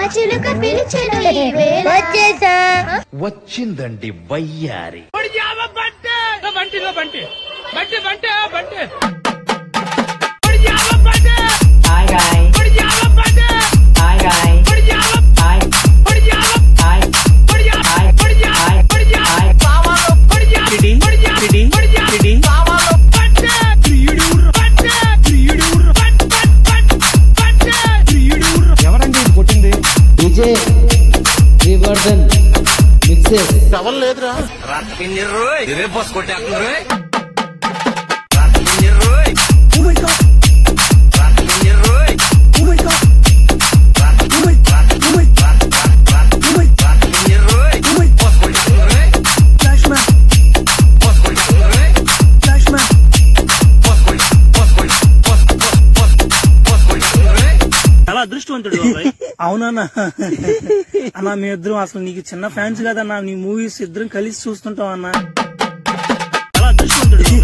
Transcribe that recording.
చిలుక పిలిచెను ఈ వేళ వచ్చేసా వచ్చిందండి వయ్యారి Hi guys. Hi guys. Hi. Hi. Hi. Hi. ఎవరండి ఇది కొట్టింది విజయ్ శ్రీవర్ధన్ మిక్సెస్ చాలా అదృష్టవంతుడు బాబాయ్ అవునన్నా అన్నా మీ ఇద్దరం అసలు నీకు చిన్న ఫ్యాన్స్ కదన్నా నీ మూవీస్ ఇద్దరం కలిసి చూస్తుంటాం అన్నా చాలా అదృష్టవంతుడు